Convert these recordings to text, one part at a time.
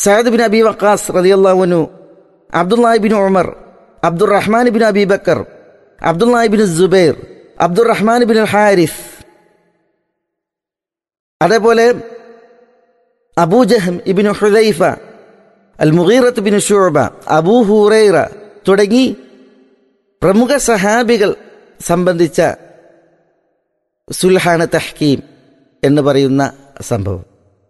Syed bin Abi Waqqas റതിയല്ലാവുനു Abdullah ibn Umar Abdurrahman bin Abi Bakr Abdullah ibn Zubair Abdurrahman bin Harith അതേപോലെ Abu Jahm ഇബിൻ ഹുദൈഫ അൽ മുഗീറത്ത് bin ഷുഅബ Abu ഹുറൈറ തുടങ്ങി പ്രമുഖ സഹാബികൾ സംബന്ധിച്ച സുൽഹാന തഹ്കീം എന്ന് പറയുന്ന സംഭവം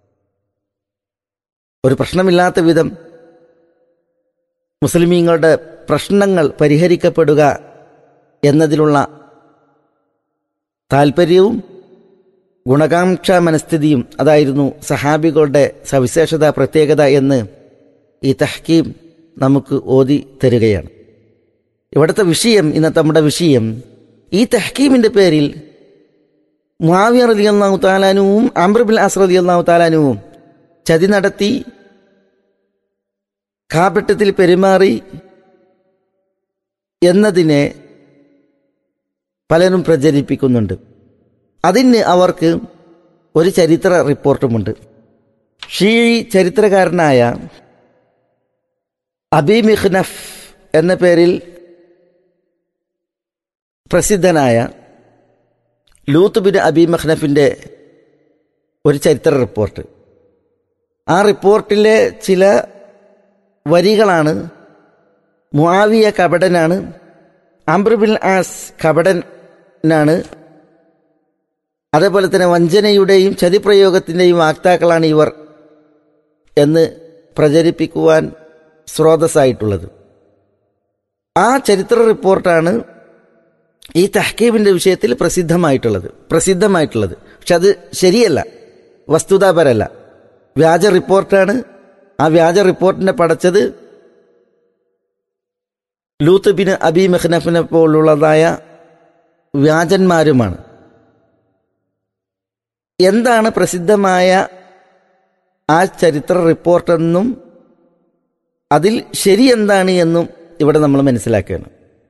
ഒരു പ്രശ്നമില്ലാത്ത വിധം മുസ്ലിമീങ്ങളുടെ പ്രശ്നങ്ങൾ പരിഹരിക്കപ്പെടുക എന്നതിലുള്ള താൽപ്പര്യവും ഗുണകാംക്ഷ മനസ്ഥിതിയും അതായിരുന്നു സഹാബികളുടെ സവിശേഷത പ്രത്യേകത എന്ന് ഈ തഹ്കീം നമുക്ക് ഓതി തരികയാണ് ഇവിടുത്തെ വിഷയം ഇന്നത്തെ നമ്മുടെ വിഷയം ഈ തഹ്കീമിൻ്റെ പേരിൽ മുാവിയ റലി അള്ളാഹു താലാനുവും അമ്രബിൽ അസ് റലി അള്ളാഹു താലാനുവും ചതി നടത്തി കാപട്ടത്തിൽ പെരുമാറി എന്നതിനെ പലരും പ്രചരിപ്പിക്കുന്നുണ്ട് അതിന് അവർക്ക് ഒരു ചരിത്ര റിപ്പോർട്ടുമുണ്ട് ഷീ ചരിത്രകാരനായ അബി മിഹ്നഫ് എന്ന പേരിൽ പ്രസിദ്ധനായ ലൂത്ത് ബിൻ അബി മഖ്നഫിൻ്റെ ഒരു ചരിത്ര റിപ്പോർട്ട് ആ റിപ്പോർട്ടിലെ ചില വരികളാണ് മുആവിയ കപടനാണ് അംബ്രബിൻ ആസ് കപടനാണ് അതേപോലെ തന്നെ വഞ്ചനയുടെയും ചതിപ്രയോഗത്തിൻ്റെയും വാക്താക്കളാണ് ഇവർ എന്ന് പ്രചരിപ്പിക്കുവാൻ സ്രോതസ്സായിട്ടുള്ളത് ആ ചരിത്ര റിപ്പോർട്ടാണ് ഈ തഹ്കീബിൻ്റെ വിഷയത്തിൽ പ്രസിദ്ധമായിട്ടുള്ളത് പ്രസിദ്ധമായിട്ടുള്ളത് പക്ഷെ അത് ശരിയല്ല വസ്തുതാപരല്ല വ്യാജ റിപ്പോർട്ടാണ് ആ വ്യാജ റിപ്പോർട്ടിനെ പടച്ചത് ലൂത്ത് ബിൻ അബി മെഹ്നഫിനെ പോലുള്ളതായ വ്യാജന്മാരുമാണ് എന്താണ് പ്രസിദ്ധമായ ആ ചരിത്ര റിപ്പോർട്ടെന്നും അതിൽ ശരി എന്താണ് എന്നും ഇവിടെ നമ്മൾ മനസ്സിലാക്കുകയാണ്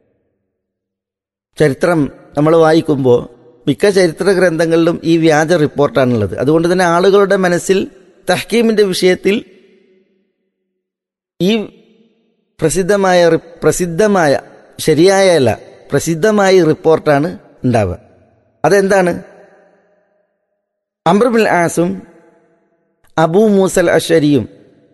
ചരിത്രം നമ്മൾ വായിക്കുമ്പോൾ മിക്ക ചരിത്ര ഗ്രന്ഥങ്ങളിലും ഈ വ്യാജ റിപ്പോർട്ടാണുള്ളത് അതുകൊണ്ട് തന്നെ ആളുകളുടെ മനസ്സിൽ തഹ്കീമിൻ്റെ വിഷയത്തിൽ ഈ പ്രസിദ്ധമായ പ്രസിദ്ധമായ ശരിയായ അല്ല പ്രസിദ്ധമായ റിപ്പോർട്ടാണ് ഉണ്ടാവുക അതെന്താണ് അംബ്രബിൽ ആസും അബൂ മൂസൽ അഷരിയും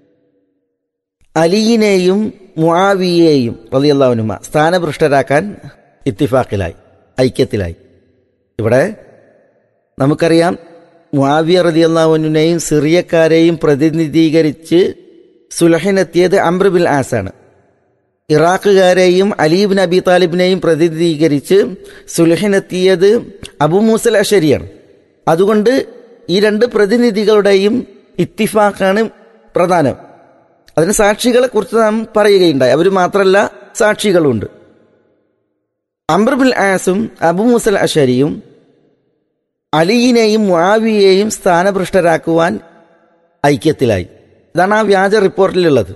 അലീനെയും മുആവിയെയും റളിയല്ലാഹുനുമ സ്ഥാനഭൃഷ്ടരാക്കാൻ ഇത്തിഫാക്കിലായി ഐക്യത്തിലായി ഇവിടെ നമുക്കറിയാം മുആവിയ റളിയല്ലാഹുവിനെയും സിറിയക്കാരെയും പ്രതിനിധീകരിച്ച് സുലഹിനെത്തിയത് അംബ്രബിൽ ആസാണ് ഇറാഖുകാരെയും അലീബിൻ അബി താലിബിനെയും പ്രതിനിധീകരിച്ച് സുലഹിനെത്തിയത് അബു മൂസൽ അഷരിയാണ് അതുകൊണ്ട് ഈ രണ്ട് പ്രതിനിധികളുടെയും ഇത്തിഫാക്കാണ് പ്രധാനം അതിന് സാക്ഷികളെ കുറിച്ച് നാം പറയുകയുണ്ടായി അവർ മാത്രമല്ല സാക്ഷികളുണ്ട് അംബ്രബിൽ ആസും അബു മുസൽ അഷരിയും അലിയിനെയും മുആവിയെയും സ്ഥാനഭൃഷ്ടരാക്കുവാൻ ഐക്യത്തിലായി ഇതാണ് ആ വ്യാജ റിപ്പോർട്ടിലുള്ളത്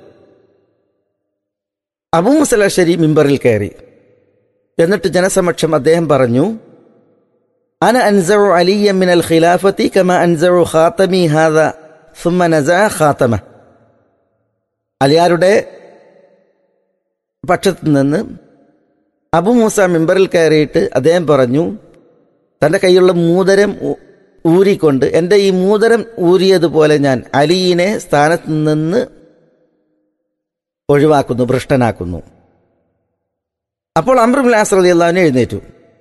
അബു മുസൽ അഷരി മിമ്പറിൽ കയറി എന്നിട്ട് ജനസമക്ഷം അദ്ദേഹം പറഞ്ഞു അന അൻസറു അലിയ മിനൽ ഖിലാഫത്തി കമ അൻസറു ഖാത്തമി ഹാദ സുമ്മ നസ ഖാത്തമ അലിയാരുടെ പക്ഷത്തു നിന്ന് അബു മൂസ മിമ്പറിൽ കയറിയിട്ട് അദ്ദേഹം പറഞ്ഞു തൻ്റെ കയ്യിലുള്ള മൂതരം ഊരിക്കൊണ്ട് എൻ്റെ ഈ മൂതരം ഊരിയതുപോലെ ഞാൻ അലിയിനെ സ്ഥാനത്ത് നിന്ന് ഒഴിവാക്കുന്നു ഭ്രഷ്ടനാക്കുന്നു അപ്പോൾ അമ്ര ബിലാസ് റതി അള്ളാഹുവിനെ എഴുന്നേറ്റു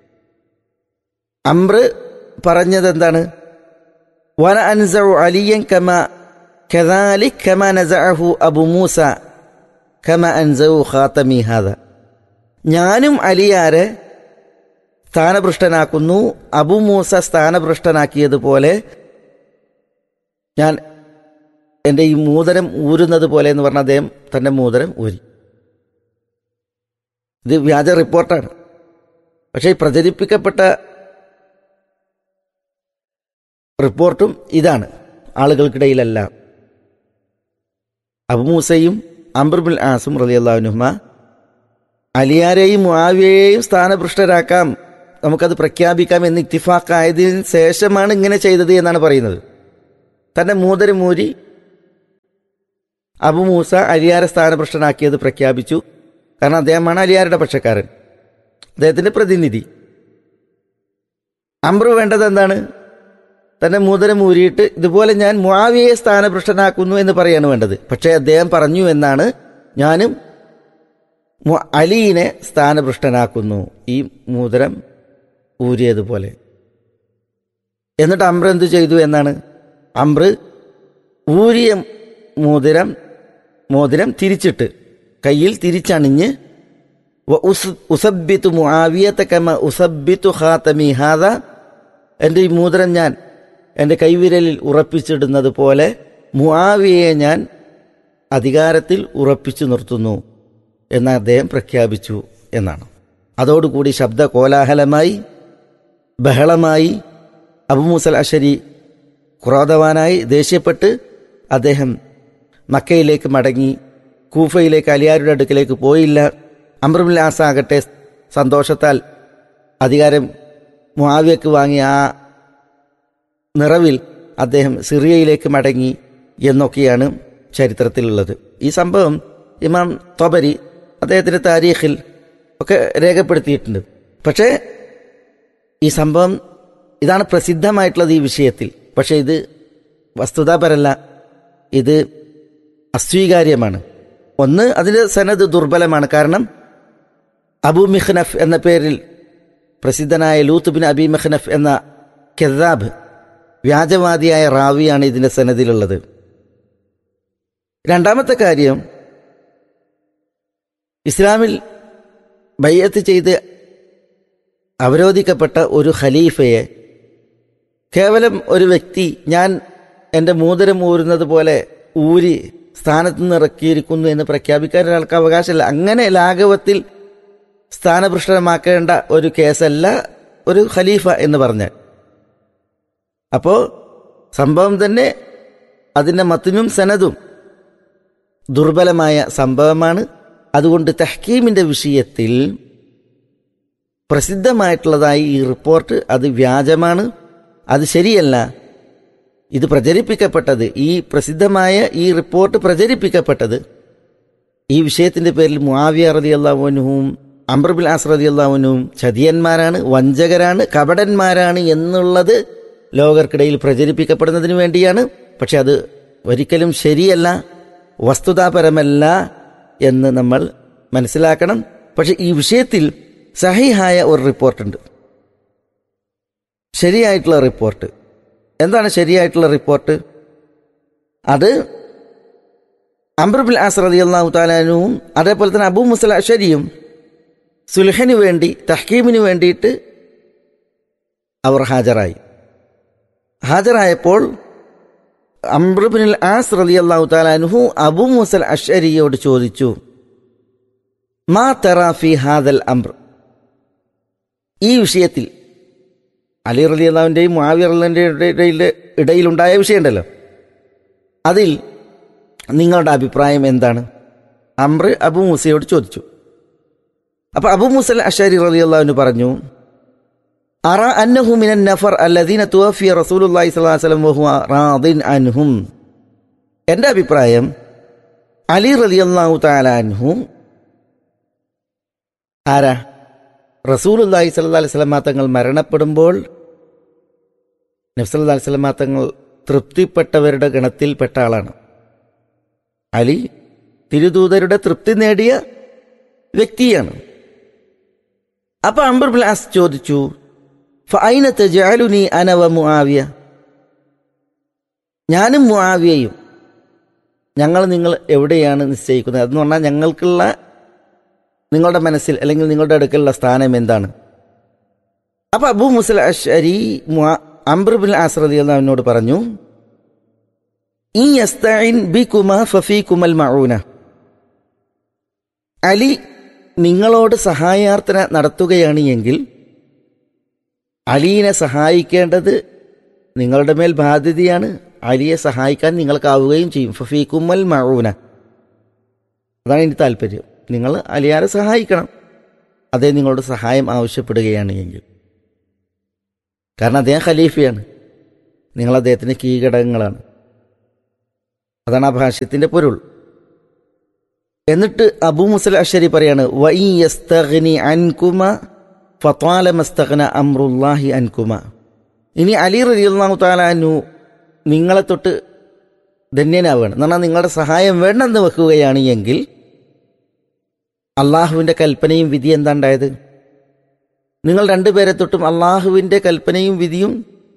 അമ്ര പറഞ്ഞത് എന്താണ് വന അൻസു അലിയൻ കമ كذلك كما نزعه അബു മൂസ കമ അൻസു ഖാത്തമി ഹാദ ഞാനും അലിയാരെ സ്ഥാനഭൃഷ്ടനാക്കുന്നു അബു മൂസ സ്ഥാനഭൃഷ്ടനാക്കിയതുപോലെ ഞാൻ എൻ്റെ ഈ മൂതരം ഊരുന്നത് പോലെ എന്ന് പറഞ്ഞ അദ്ദേഹം തൻ്റെ മൂതരം ഊരി ഇത് വ്യാജ റിപ്പോർട്ടാണ് പക്ഷേ ഈ പ്രചരിപ്പിക്കപ്പെട്ട റിപ്പോർട്ടും ഇതാണ് ആളുകൾക്കിടയിലെല്ലാം അബുമൂസയും അംബർബുൽ ആസും റലിയല്ലാഹുനുഹ്മ അലിയാരെയും മുആവിയെയും സ്ഥാനഭൃഷ്ടരാക്കാം നമുക്കത് പ്രഖ്യാപിക്കാം എന്ന് ഇത്തിഫാക്കായതിനു ശേഷമാണ് ഇങ്ങനെ ചെയ്തത് എന്നാണ് പറയുന്നത് തന്റെ മൂതരം മൂരി അബു മൂസ അലിയാരെ സ്ഥാനഭ്രഷ്ടനാക്കിയത് പ്രഖ്യാപിച്ചു കാരണം അദ്ദേഹമാണ് അലിയാരുടെ പക്ഷക്കാരൻ അദ്ദേഹത്തിന്റെ പ്രതിനിധി അമ്രു വേണ്ടത് എന്താണ് തന്റെ മൂതരം ഊരിയിട്ട് ഇതുപോലെ ഞാൻ മുആവിയെ സ്ഥാനഭ്രഷ്ടനാക്കുന്നു എന്ന് പറയാണ് വേണ്ടത് പക്ഷേ അദ്ദേഹം പറഞ്ഞു എന്നാണ് ഞാനും മു- അലീനെ സ്ഥാനഭ്രഷ്ടനാക്കുന്നു ഈ മൂതരം ഊരിയതുപോലെ എന്നിട്ട് അമ്ര എന്തു ചെയ്തു എന്നാണ് അമ്ര ഊരിയ മോതിരം മോതിരം തിരിച്ചിട്ട് കയ്യിൽ തിരിച്ചണിഞ്ഞ് വ ഉസ്- ഉസബ്ബിത്തു മുആവിയത കമ ഉസബ്ബിത്തു ഖാതമി ഹാദ എൻ്റെ ഈ മോതിരം ഞാൻ എൻ്റെ കൈവിരലിൽ ഉറപ്പിച്ചിടുന്നത് പോലെ മുആവിയെ ഞാൻ അധികാരത്തിൽ ഉറപ്പിച്ചു നിർത്തുന്നു എന്ന് അദ്ദേഹം പ്രഖ്യാപിച്ചു എന്നാണ് അതോടുകൂടി ശബ്ദ കോലാഹലമായി ബഹളമായി അബുമൂസൽ അഷരി ക്രോധവാനായി ദേഷ്യപ്പെട്ട് അദ്ദേഹം മക്കയിലേക്ക് മടങ്ങി കൂഫയിലേക്ക് അലിയാരുടെ അടുക്കിലേക്ക് പോയില്ല അമ്രുല്ലാസാകട്ടെ സന്തോഷത്താൽ അധികാരം മുആവിയക്ക് വാങ്ങിയ ആ നിറവിൽ അദ്ദേഹം സിറിയയിലേക്ക് മടങ്ങി എന്നൊക്കെയാണ് ചരിത്രത്തിലുള്ളത് ഈ സംഭവം ഇമാം തൊബരി അദ്ദേഹത്തിന്റെ താരീഖിൽ ഒക്കെ രേഖപ്പെടുത്തിയിട്ടുണ്ട് പക്ഷേ ഈ സംഭവം ഇതാണ് പ്രസിദ്ധമായിട്ടുള്ളത് ഈ വിഷയത്തിൽ പക്ഷേ ഇത് വസ്തുതാപരല്ല ഇത് അസ്വീകാര്യമാണ് ഒന്ന് അതിൻ്റെ സനത് ദുർബലമാണ് കാരണം അബു മിഖ്നഫ് എന്ന പേരിൽ പ്രസിദ്ധനായ ലൂത്ത് ബിൻ അബി മെഹ്നഫ് എന്ന കെദാബ് വ്യാജവാദിയായ റാവിയാണ് ഇതിൻ്റെ സനദിലുള്ളത് രണ്ടാമത്തെ കാര്യം ഇസ്ലാമിൽ ബയ്യത്ത് ചെയ്ത് അവരോധിക്കപ്പെട്ട ഒരു ഖലീഫയെ കേവലം ഒരു വ്യക്തി ഞാൻ എൻ്റെ മൂതരം ഊരുന്നത് പോലെ ഊരി സ്ഥാനത്ത് നിന്ന് ഇറക്കിയിരിക്കുന്നു എന്ന് പ്രഖ്യാപിക്കാൻ ഒരാൾക്ക് അവകാശമില്ല അങ്ങനെ ലാഘവത്തിൽ സ്ഥാനഭൃഷ്ടമാക്കേണ്ട ഒരു കേസല്ല ഒരു ഖലീഫ എന്ന് പറഞ്ഞാൽ അപ്പോൾ സംഭവം തന്നെ അതിൻ്റെ മത്തിനും സനതും ദുർബലമായ സംഭവമാണ് അതുകൊണ്ട് തഹ്കീമിൻ്റെ വിഷയത്തിൽ പ്രസിദ്ധമായിട്ടുള്ളതായി ഈ റിപ്പോർട്ട് അത് വ്യാജമാണ് അത് ശരിയല്ല ഇത് പ്രചരിപ്പിക്കപ്പെട്ടത് ഈ പ്രസിദ്ധമായ ഈ റിപ്പോർട്ട് പ്രചരിപ്പിക്കപ്പെട്ടത് ഈ വിഷയത്തിന്റെ പേരിൽ മുആവിയ റതി അള്ളാഹുനും അംബ്രബിൽ ആസ് റതി അള്ളാഹുനും ചതിയന്മാരാണ് വഞ്ചകരാണ് കപടന്മാരാണ് എന്നുള്ളത് ലോകർക്കിടയിൽ പ്രചരിപ്പിക്കപ്പെടുന്നതിന് വേണ്ടിയാണ് പക്ഷെ അത് ഒരിക്കലും ശരിയല്ല വസ്തുതാപരമല്ല എന്ന് നമ്മൾ മനസ്സിലാക്കണം പക്ഷെ ഈ വിഷയത്തിൽ സഹിഹായ ഒരു റിപ്പോർട്ടുണ്ട് ശരിയായിട്ടുള്ള റിപ്പോർട്ട് എന്താണ് ശരിയായിട്ടുള്ള റിപ്പോർട്ട് അത് അംബ്രബിൽ ആസ് റതി അള്ളാഹു താലാനുവും അതേപോലെ തന്നെ അബൂ മുസല അഷരിയും സുൽഹന് വേണ്ടി തഹ്കീമിന് വേണ്ടിയിട്ട് അവർ ഹാജരായി ഹാജരായപ്പോൾ അംബ്രബിൻ ആസ് റതി അള്ളാഹു താലാനുഹു അബൂ മുസൽ അഷരിയോട് ചോദിച്ചു മാ തെറാഫി ഹാദൽ അംബ്ര ഈ വിഷയത്തിൽ അലി റലി അള്ളാവിൻ്റെയും മാവി അള്ളാവിൻ്റെ ഇടയിൽ ഇടയിലുണ്ടായ വിഷയമുണ്ടല്ലോ അതിൽ നിങ്ങളുടെ അഭിപ്രായം എന്താണ് അമ്ര അബു മൂസയോട് ചോദിച്ചു അപ്പൊ അബു മുസൽ അഷാരി റലി അള്ളാഹുവിന് പറഞ്ഞു അറ അന്നഹു മിനൻ നഫർ അല്ലദീന തുവഫിയ റസൂലുള്ളാഹി സ്വല്ലല്ലാഹു അലൈഹി വസല്ലം വഹുവ റാദിൻ അൻഹും എൻ്റെ അഭിപ്രായം അലി റളിയല്ലാഹു തആല അൻഹു ആരാ റസൂലുല്ലാഹി സല്ലാ അലൈഹി സ്വലമാ തങ്ങൾ മരണപ്പെടുമ്പോൾ നബ്സല്ലാ അലൈഹി സ്വലമാ തങ്ങൾ തൃപ്തിപ്പെട്ടവരുടെ ഗണത്തിൽപ്പെട്ട ആളാണ് അലി തിരുദൂതരുടെ തൃപ്തി നേടിയ വ്യക്തിയാണ് അപ്പൊ അംബർ ബ്ലാസ് ചോദിച്ചു ഫൈനത്ത് ജാലുനി അനവ മുആവിയ ഞാനും മുആവിയയും ഞങ്ങൾ നിങ്ങൾ എവിടെയാണ് നിശ്ചയിക്കുന്നത് അതെന്ന് പറഞ്ഞാൽ ഞങ്ങൾക്കുള്ള നിങ്ങളുടെ മനസ്സിൽ അല്ലെങ്കിൽ നിങ്ങളുടെ അടുക്കലുള്ള സ്ഥാനം എന്താണ് അപ്പൊ അബൂ മുസൽ അഷരി അംബ്രബിൻ ആസ്രതി എന്നോട് പറഞ്ഞു ഈ യസ്തഈൻ ബികുമ ഫഫീകുമൽ മഊന അലി നിങ്ങളോട് സഹായാർത്ഥന നടത്തുകയാണ് എങ്കിൽ അലീനെ സഹായിക്കേണ്ടത് നിങ്ങളുടെ മേൽ ബാധ്യതയാണ് അലിയെ സഹായിക്കാൻ നിങ്ങൾക്കാവുകയും ചെയ്യും ഫഫീകുമൽ മഊന അതാണ് എനിക്ക് താല്പര്യം നിങ്ങൾ അലിയാരെ സഹായിക്കണം അതേ നിങ്ങളോട് സഹായം ആവശ്യപ്പെടുകയാണ് എങ്കിൽ കാരണം അദ്ദേഹം ഖലീഫയാണ് നിങ്ങൾ അദ്ദേഹത്തിന് കീഘടകങ്ങളാണ് അതാണ് ആ ഭാഷ്യത്തിന്റെ പൊരുൾ എന്നിട്ട് അബൂ മുസൽ അഷരി പറയാണ് വൈ യസ്തഗ്നി അൻകുമ ഫത്വാല മസ്തഗ്ന അമ്രുല്ലാഹി അൻകുമ ഇനി അലി റളിയല്ലാഹു തആല അൻഹു നിങ്ങളെ തൊട്ട് ധന്യനാവുകയാണ് എന്ന് പറഞ്ഞാൽ നിങ്ങളുടെ സഹായം വേണ്ടെന്ന് വെക്കുകയാണ് എങ്കിൽ അള്ളാഹുവിൻ്റെ കൽപ്പനയും വിധി എന്താ ഉണ്ടായത് നിങ്ങൾ രണ്ടുപേരെ തൊട്ടും അള്ളാഹുവിൻ്റെ കൽപ്പനയും വിധിയും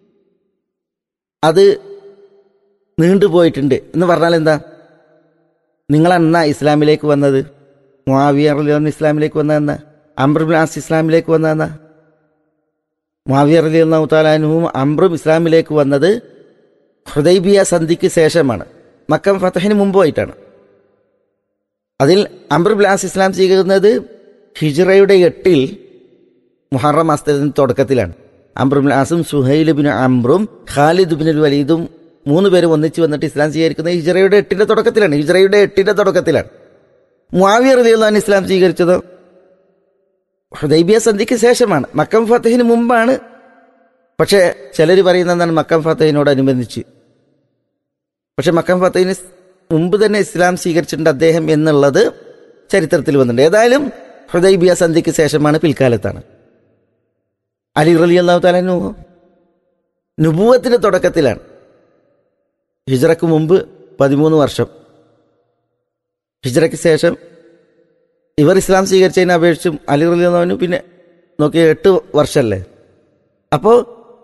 അത് നീണ്ടുപോയിട്ടുണ്ട് എന്ന് പറഞ്ഞാൽ എന്താ നിങ്ങൾ എന്നാ ഇസ്ലാമിലേക്ക് വന്നത് മുആവിയ റളിയല്ലാഹു ഇസ്ലാമിലേക്ക് വന്നതെന്നാ അംബ്രുബിൻ ആസ് ഇസ്ലാമിലേക്ക് വന്നതെന്നാ മുആവിയ റളിയല്ലാഹു താലാനുവും അംബ്രും ഇസ്ലാമിലേക്ക് വന്നത് ഹുദൈബിയ സന്ധിക്ക് ശേഷമാണ് മക്കം ഫത്തഹിന് മുമ്പുമായിട്ടാണ് അതിൽ അംബ്രുബിൻ ആസ് ഇസ്ലാം സ്വീകരിക്കുന്നത് ഹിജ്റയുടെ എട്ടിൽ മുഹറം മാസത്തിന്റെ തുടക്കത്തിലാണ് അംബ്രുബിൻ ആസും സുഹൈൽ ബിൻ അംബ്രും ഖാലിദ് ബിൻ വലീദും മൂന്ന് പേരും ഒന്നിച്ച് വന്നിട്ട് ഇസ്ലാം സ്വീകരിക്കുന്നത് ഹിജ്റയുടെ എട്ടിന്റെ തുടക്കത്തിലാണ് ഹിജ്റയുടെ എട്ടിന്റെ തുടക്കത്തിലാണ് മുആവിയ റളിയല്ലാഹു ഇസ്ലാം സ്വീകരിച്ചത് ഹുദൈബിയ സന്ധിക്ക് ശേഷമാണ് മക്കം ഫത്തഹിന് മുമ്പാണ് പക്ഷേ ചിലർ പറയുന്നത് എന്താണ് മക്കം ഫത്തഹിനോടനുബന്ധിച്ച് പക്ഷെ മക്കം ഫത്തഹിന് മുമ്പ് തന്നെ ഇസ്ലാം സ്വീകരിച്ചിട്ടുണ്ട് അദ്ദേഹം എന്നുള്ളത് ചരിത്രത്തിൽ വന്നിട്ടുണ്ട് ഏതായാലും ഹുദൈബിയ സന്ധിക്ക് ശേഷമാണ് പിൽക്കാലത്താണ് അലി റലി അള്ളാഹു താലു നുബൂവത്തിന്റെ തുടക്കത്തിലാണ് ഹിജ്റക്ക് മുമ്പ് പതിമൂന്ന് വർഷം ഹിജ്റയ്ക്ക് ശേഷം ഇവർ ഇസ്ലാം സ്വീകരിച്ചതിനെ അപേക്ഷിച്ചും അലി റലി അള്ളാഹുവിന് പിന്നെ നോക്കിയ എട്ട് വർഷമല്ലേ അപ്പോൾ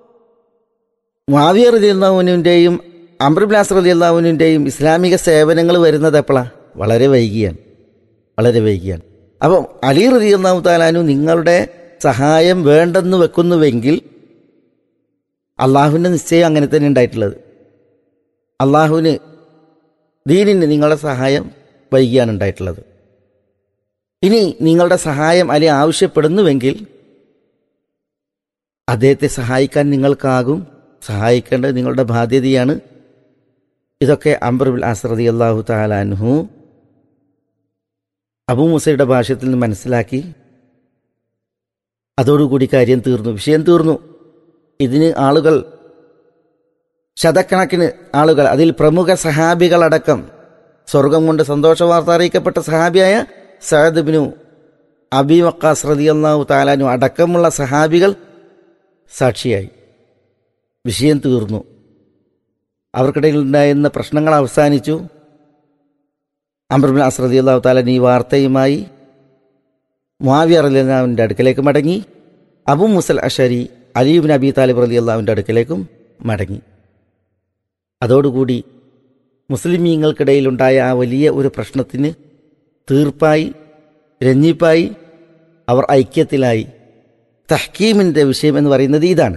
മാവിയ റലി അള്ളാഹുവിൻ്റെയും അംബ്രബ്ലാസ് റലി അള്ളാഹുവിൻ്റെയും ഇസ്ലാമിക സേവനങ്ങൾ വരുന്നത് എപ്പോഴാണ് വളരെ വൈകിയാണ് വളരെ വൈകിയാണ് അപ്പം അലി റലി അള്ളാഹു താലാനു നിങ്ങളുടെ സഹായം വേണ്ടെന്ന് വെക്കുന്നുവെങ്കിൽ അള്ളാഹുവിൻ്റെ നിശ്ചയം അങ്ങനെ തന്നെ ഉണ്ടായിട്ടുള്ളത് അള്ളാഹുവിന് ദീനിന് നിങ്ങളുടെ സഹായം വൈകിയാണ് ഉണ്ടായിട്ടുള്ളത് ഇനി നിങ്ങളുടെ സഹായം അലി ആവശ്യപ്പെടുന്നുവെങ്കിൽ അദ്ദേഹത്തെ സഹായിക്കാൻ നിങ്ങൾക്കാകും സഹായിക്കേണ്ടത് നിങ്ങളുടെ ബാധ്യതയാണ് ഇതൊക്കെ അംബർബുൽ അസ്രതി അള്ളാഹു താലാൻഹു അബൂ മുസയുടെ ഭാഷത്തിൽ നിന്ന് മനസ്സിലാക്കി അതോടുകൂടി കാര്യം തീർന്നു വിഷയം തീർന്നു ഇതിന് ആളുകൾ ശതക്കണക്കിന് ആളുകൾ അതിൽ പ്രമുഖ സഹാബികളടക്കം സ്വർഗം കൊണ്ട് സന്തോഷ വാർത്ത അറിയിക്കപ്പെട്ട സഹാബിയായ സഹദ് ബിനു അബി വക്കാസ് റതിയല്ലാഹു താലാനു അടക്കമുള്ള സഹാബികൾ സാക്ഷിയായി വിഷയം തീർന്നു അവർക്കിടയിൽ ഉണ്ടായിരുന്ന പ്രശ്നങ്ങൾ അവസാനിച്ചു അമർബിൻ അസ്രതി അള്ളാഹു താലൻ ഈ വാർത്തയുമായി മുാവിയ റലിയാവിൻ്റെ അടുക്കലേക്ക് മടങ്ങി അബു മുസൽ അഷരി അലീബിൻ അബി താലിബ് റലി അള്ളാഹുവിൻ്റെ അടുക്കലേക്കും മടങ്ങി അതോടുകൂടി മുസ്ലിമീങ്ങൾക്കിടയിലുണ്ടായ ആ വലിയ ഒരു പ്രശ്നത്തിന് തീർപ്പായി രഞ്ജിപ്പായി അവർ ഐക്യത്തിലായി തഹ്കീമിൻ്റെ വിഷയം എന്ന് പറയുന്നത് ഇതാണ്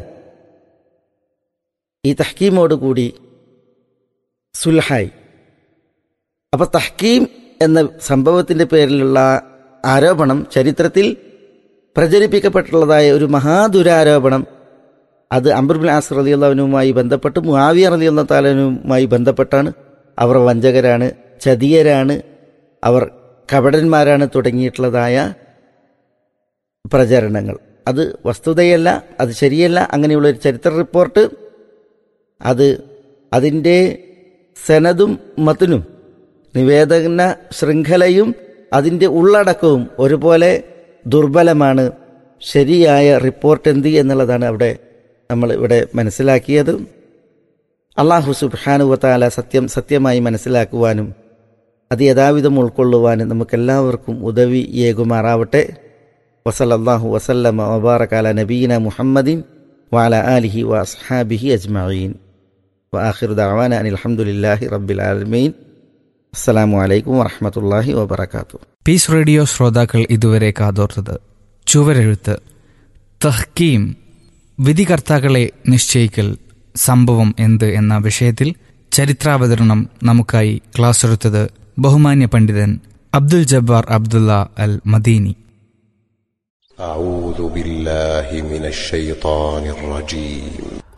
ഈ തഹ്കീമോടുകൂടി സുൽഹായി അപ്പോൾ തഹ്കീം എന്ന സംഭവത്തിൻ്റെ പേരിലുള്ള ആരോപണം ചരിത്രത്തിൽ പ്രചരിപ്പിക്കപ്പെട്ടുള്ളതായ ഒരു മഹാദുരാരോപണം അത് അംബർബിൻ ആസ് റലി അള്ളാഹുനുമായി ബന്ധപ്പെട്ട് മുആവിയ റലി അള്ളാഹു താലനുമായി ബന്ധപ്പെട്ടാണ് അവർ വഞ്ചകരാണ് ചതിയരാണ് അവർ കപടന്മാരാണ് തുടങ്ങിയിട്ടുള്ളതായ പ്രചരണങ്ങൾ അത് വസ്തുതയല്ല അത് ശരിയല്ല അങ്ങനെയുള്ള ഒരു ചരിത്ര റിപ്പോർട്ട് അത് അതിൻ്റെ സനതും മത്തിനും നിവേദന ശൃംഖലയും അതിൻ്റെ ഉള്ളടക്കവും ഒരുപോലെ ദുർബലമാണ് ശരിയായ റിപ്പോർട്ട് എന്ത് എന്നുള്ളതാണ് അവിടെ നമ്മൾ ഇവിടെ മനസ്സിലാക്കിയത് അള്ളാഹു സുബാനുവത്താല സത്യം സത്യമായി മനസ്സിലാക്കുവാനും അത് യഥാവിധം ഉൾക്കൊള്ളുവാനും നമുക്കെല്ലാവർക്കും ഉദവി ഏകുമാറാവട്ടെ വസലല്ലാഹു വസല്ലമ വബാറക്കാല നബീന മുഹമ്മദിൻ വാല ആലിഹി വസ്ഹാബിഹി അജ്മീൻ وآخر دعوانا أن الحمد لله رب العالمين السلام عليكم ورحمة الله وبركاته പീസ് റേഡിയോ ശ്രോതാക്കൾ ഇതുവരെ കാതോർത്തത് ചുവരെഴുത്ത് തഹ്കീം വിധികർത്താക്കളെ നിശ്ചയിക്കൽ സംഭവം എന്ത് എന്ന വിഷയത്തിൽ ചരിത്രാവതരണം നമുക്കായി ക്ലാസ് എടുത്തത് ബഹുമാന്യ പണ്ഡിതൻ അബ്ദുൽ ജബ്ബാർ അബ്ദുള്ള അൽ മദീനി أعوذ بالله من الشيطان الرجيم